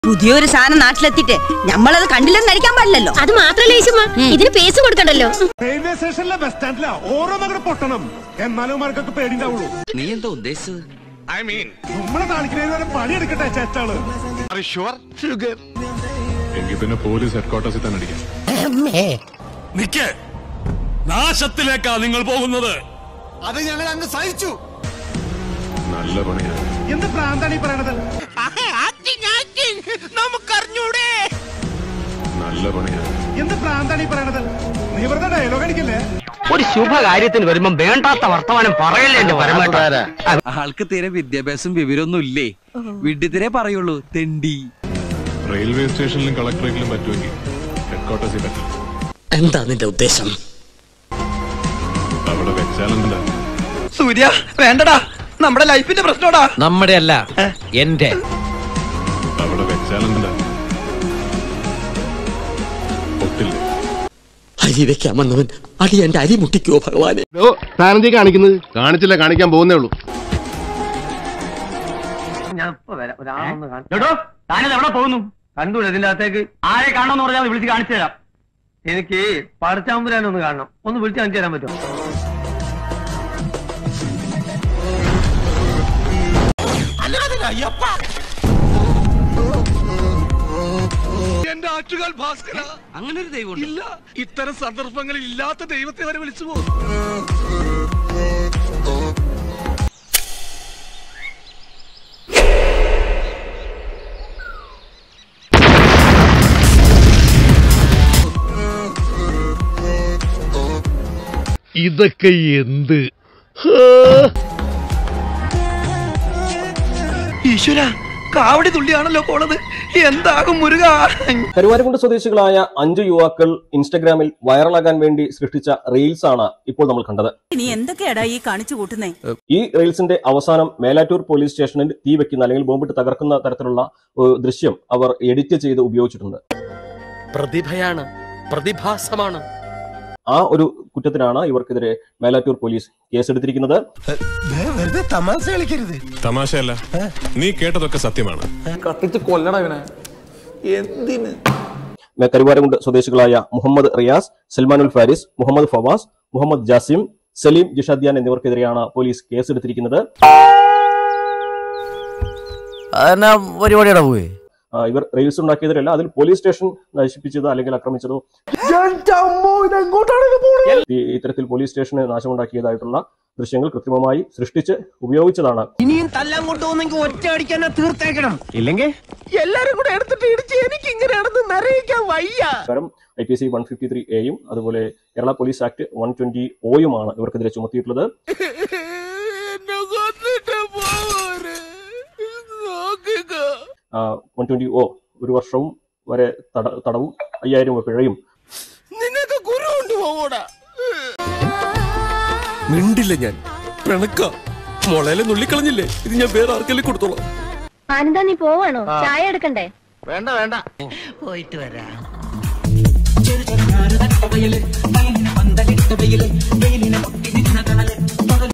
പുതിയൊരു സാധനം നാട്ടിലെത്തിയിട്ട് നമ്മളത് കണ്ടില്ലെന്ന് നടിക്കാൻ പാടില്ലല്ലോ അത് മാത്രല്ല യേശുമ്മ ഇതിന് പേസ് കൊടുക്കണ്ടല്ലോ റെയിൽവേ സ്റ്റേഷനിലെ ബസ് സ്റ്റാൻഡിലാ ഓരോ മകളുടെ പൊട്ടണം എന്നാലും മാർക്കൊക്കെ പേടിണ്ടാവുള്ളൂ നീ എന്താ ഉദ്ദേശിച്ചത് ഐ മീൻ നമ്മളെ കാണിക്കുന്നതിന് വരെ പണിയെടുക്കട്ടെ ചേച്ചാള് എങ്കിൽ പിന്നെ പോലീസ് ഹെഡ്ക്വാർട്ടേഴ്സിൽ തന്നെ അടിക്കാം നിക്ക് നാശത്തിലേക്കാ നിങ്ങൾ പോകുന്നത് അത് ഞങ്ങൾ അങ്ങ് സഹിച്ചു നല്ല പണിയാണ് എന്ത് പ്രാന്താണ് ഈ പറയണത് നല്ല പണിയാണ് എന്ത് പ്രാന്താണ് ഈ പറയണത് നീ വെറുതെ ഡയലോഗ് അടിക്കല്ലേ ഒരു ശുഭകാര്യത്തിന് വരുമ്പം വേണ്ടാത്ത വർത്തമാനം പറയല്ലേ എന്റെ പരമായിട്ട് ആൾക്ക് തീരെ വിദ്യാഭ്യാസം വിവരമൊന്നും ഇല്ലേ വിഡ്ഢിത്തിരെ പറയുള്ളൂ തെണ്ടി റെയിൽവേ സ്റ്റേഷനിലും കളക്ടറേറ്റിലും പറ്റുമെങ്കിൽ ഹെഡ്ക്വാർട്ടേഴ്സിൽ പറ്റില്ല എന്താ നിന്റെ ഉദ്ദേശം അവിടെ വെച്ചാലെന്താ സൂര്യ വേണ്ടടാ നമ്മുടെ ലൈഫിന്റെ പ്രശ്നോടാ നമ്മുടെ അല്ല എന്റെ അവിടെ വെച്ചാലെന്താ ഒട്ടില്ലേ അരി വെക്കാമെന്നവൻ അടി എന്റെ അരി മുട്ടിക്കോ ഭഗവാനെ താനെന്തീ കാണിക്കുന്നത് കാണിച്ചില്ല കാണിക്കാൻ പോകുന്നേ ഉള്ളൂ കേട്ടോ താനത് എവിടെ പോകുന്നു കണ്ടൂടെ ഇതിന്റെ അകത്തേക്ക് ആരെ കാണണമെന്ന് പറഞ്ഞാൽ വിളിച്ച് കാണിച്ചു തരാം എനിക്ക് പടച്ചാമ്പുരാനെ ഒന്ന് കാണണം ഒന്ന് വിളിച്ച് കാണിച്ചു തരാൻ പറ്റുമോ എന്റെ ആറ്റുകാൽ ഭാസ്കര അങ്ങനെ ഒരു ദൈവം ഇല്ല ഇത്തരം സന്ദർഭങ്ങളിൽ ഇല്ലാത്ത ദൈവത്തെ വരെ വിളിച്ചു പോകും ഇതൊക്കെ എന്ത് ഈശ്വര കാവടി തുള്ളിയാണല്ലോ പോണത് എന്താകും മുരുക കരുവാരക്കുണ്ട് സ്വദേശികളായ അഞ്ചു യുവാക്കൾ ഇൻസ്റ്റഗ്രാമിൽ വൈറലാകാൻ വേണ്ടി സൃഷ്ടിച്ച റീൽസ് ആണ് ഇപ്പോൾ നമ്മൾ കണ്ടത് നീ എന്തൊക്കെയാടാ ഈ കാണിച്ചു കൂട്ടുന്നേ ഈ റീൽസിന്റെ അവസാനം മേലാറ്റൂർ പോലീസ് സ്റ്റേഷനിൽ തീ വെക്കുന്ന അല്ലെങ്കിൽ ബോംബിട്ട് തകർക്കുന്ന തരത്തിലുള്ള ഒരു ദൃശ്യം അവർ എഡിറ്റ് ചെയ്ത് ഉപയോഗിച്ചിട്ടുണ്ട് പ്രതിഭയാണ് പ്രതിഭാസമാണ് ആ ഒരു കുറ്റത്തിനാണ് ഇവർക്കെതിരെ മേലാറ്റൂർ പോലീസ് കേസെടുത്തിരിക്കുന്നത് തമാശയല്ല നീ കേട്ടതൊക്കെ സത്യമാണ് മേ- കരുവാരക്കുണ്ട് സ്വദേശികളായ മുഹമ്മദ് റിയാസ് സൽമാനുൽ ഫാരിസ് മുഹമ്മദ് ഫവാസ് മുഹമ്മദ് ജാസിം സലീം ജിഷാദ്യാൻ എന്നിവർക്കെതിരെയാണ് പോലീസ് കേസെടുത്തിരിക്കുന്നത് പരിപാടിയുടെ പോയി ആ, ഇവർ റീൽസ് ഉണ്ടാക്കിയതിലല്ല അതിൽ പോലീസ് സ്റ്റേഷൻ നശിപ്പിച്ചത് അല്ലെങ്കിൽ ആക്രമിച്ചതോ ഈ- ഇത്തരത്തിൽ പോലീസ് സ്റ്റേഷന് നാശമുണ്ടാക്കിയതായിട്ടുള്ള ദൃശ്യങ്ങൾ കൃത്രിമമായി സൃഷ്ടിച്ച് ഉപയോഗിച്ചതാണ് ഇനിയും തല്ലാൻ കൊണ്ടുപോകുന്നെങ്കിൽ ഒറ്റ അടിക്കാൻ തീർത്തേക്കണം ഇല്ലെങ്കിൽ എല്ലാരും കൂടെ എടുത്തിട്ട് ഇടിച്ച് എനിക്ക് ഇങ്ങനെയാണെന്ന് നിറയിക്കാൻ വയ്യ പ്രകാരം I P C one fifty three എയും അതുപോലെ Kerala police act one twenty ഒയുമാണ് ഇവർക്കെതിരെ ചുമത്തിയിട്ടുള്ളത് വൺ ട്വന്റി ഒ ഒരു വർഷവും വരെ തട- തടവും അയ്യായിരം രൂപ പിഴയും നിന്നൊക്കെ ഗുരു കൊണ്ടുപോകൂടാ മിണ്ടില്ല ഞാൻ പിണക്ക മുളയിലെ നുള്ളിക്കളഞ്ഞില്ലേ ഇത് ഞാൻ വേറെ ആർക്കെങ്കിലും കൊടുത്തോളാം ആനന്ദ നീ പോവാണോ ചായ എടുക്കണ്ടേ വേണ്ട വേണ്ട പോയിട്ട് വരാം പന്തലിട്ട വെയില് വെയിലിനെ മുട്ടി നിന്ന കടല്